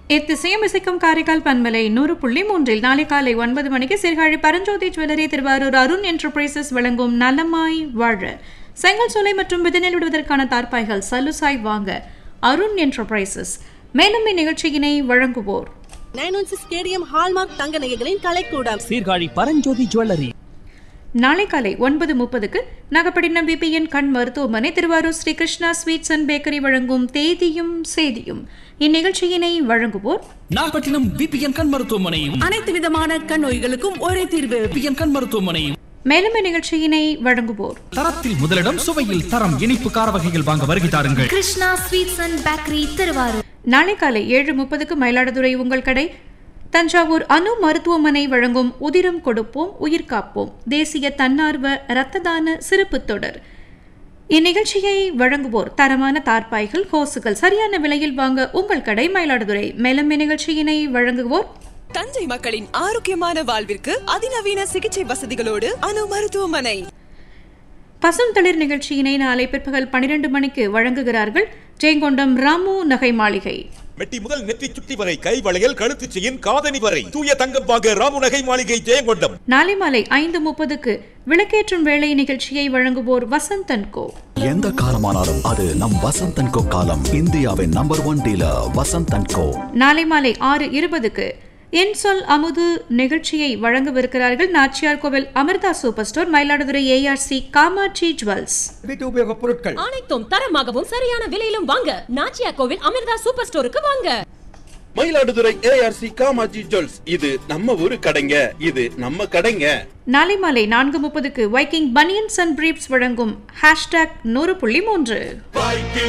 இத்திசையும் இசைக்கும் காரைக்கால் பன்மலை நூறு புள்ளி மூன்றில் நாளை காலை ஒன்பது மணிக்கு சீர்காழி பரஞ்சோதி ஜுவல்லரி திருவாரூர் அருண் என்டர்பிரைசஸ் வழங்கும் நலமாய் வாழ செங்கல் சோலை மற்றும் விதநெல் விடுவதற்கான தார்ப்பாய்கள் சலுசாய் வாங்க அருண் என்டர்பிரைசஸ் மேலும் இந்நிகழ்ச்சியினை வழங்குவோர் nine one six KDM hallmark தங்க நகைகளின் கலைக்கூடம் சீர்காழி பரஞ்சோதி ஜுவல்லரி நாளை காலை ஒன்பது முப்பதுக்கு நாகப்பட்டினம் பிபிஎன் கண் மருத்துவமனை Thiruvarur Sri Krishna sweets and bakery வழங்கும் தேதியும் சேதியும் இந்நிகழ்ச்சியினை வழங்குவோர் நாகப்பட்டினம் பிபிஎன் கண் மருத்துவமனையும் அனைத்து விதமான கண் நோய்களுக்கும் ஒரே தீர்வு பிபிஎன் கண் மருத்துவமனையும் மேலும் இந்நிகழ்ச்சியினை வழங்குவோர் தரத்தில் முதலிடம் சுவையில் தரம் இனிப்பு கார வகைகள் வாங்க வருகை தாருங்கள் Krishna sweets and bakery Thiruvarur நாளை காலை ஏழு முப்பதுக்கு மயிலாடுதுறை உங்கள் கடை தஞ்சாவூர் அணு மருத்துவமனை வழங்கும் உதிரம் கொடுப்போம் உயிர் காப்போம் தேசிய தன்னார்வ இரத்த தான சிறப்பு தொடர் இந்நிகழ்ச்சியை வழங்குவோர் தரமான தார்பாய்கள் ஹோசுகள் சரியான விலையில் வாங்க உங்கள் கடை மயிலாடுதுறை மேலும் இந்நிகழ்ச்சியினை வழங்குவோர் தஞ்சை மக்களின் ஆரோக்கியமான வாழ்விற்கு அதிநவீன சிகிச்சை வசதிகளோடு அணு மருத்துவமனை பசும் தளிர் நிகழ்ச்சியினை நாளை பிற்பகல் பனிரெண்டு மணிக்கு வழங்குகிறார்கள் ஜெயங்கொண்டம் ராமு நகை மாளிகை மெட்டி முதல் நெற்றி சுட்டி வரை கை வளையல் கழுத்து செயின் காதணி வரை தூய தங்கம் வாங்க ராமுநகை மாளிகை ஜெயங்கொண்டம் நாளை மாலை ஐந்து முப்பதுக்கு விளக்கேற்றும் வேலை நிகழ்ச்சியை வழங்குவோர் வசந்தன் கோ எந்த காலமானாலும் அது நம் வசந்தன் கோ காலம் இந்தியாவின் number one dealer Vasanthan co நாளை மாலை ஆறு இருபதுக்கு என் சொல் அமுது நிகழ்ச்சியை வழங்கவிருக்கிறார்கள் Nachiyar Koil Amritha super store Mayiladuthurai ARC Kamatchi jewels வீட்டு உபயோகப் பொருட்கள் அனைத்தும் தரமாகவும் சரியான விலையிலும் வாங்க நாச்சியா கோவில் அமிர்தா சூப்பர் ஸ்டோருக்கு வாங்க மயிலாடுதுறை ஏஆர்சி காமாஜி ஜுவல்ஸ் இது நம்ம ஊரு கடைங்க இது நம்ம கடைங்க நாளை மாலை நான்கு முப்பதுக்கு வைக்கிங் பனியன்ஸ் அண்ட் பிரீப்ஸ் வழங்கும் ஹேஷ்டாக் நூறு புள்ளி மூன்று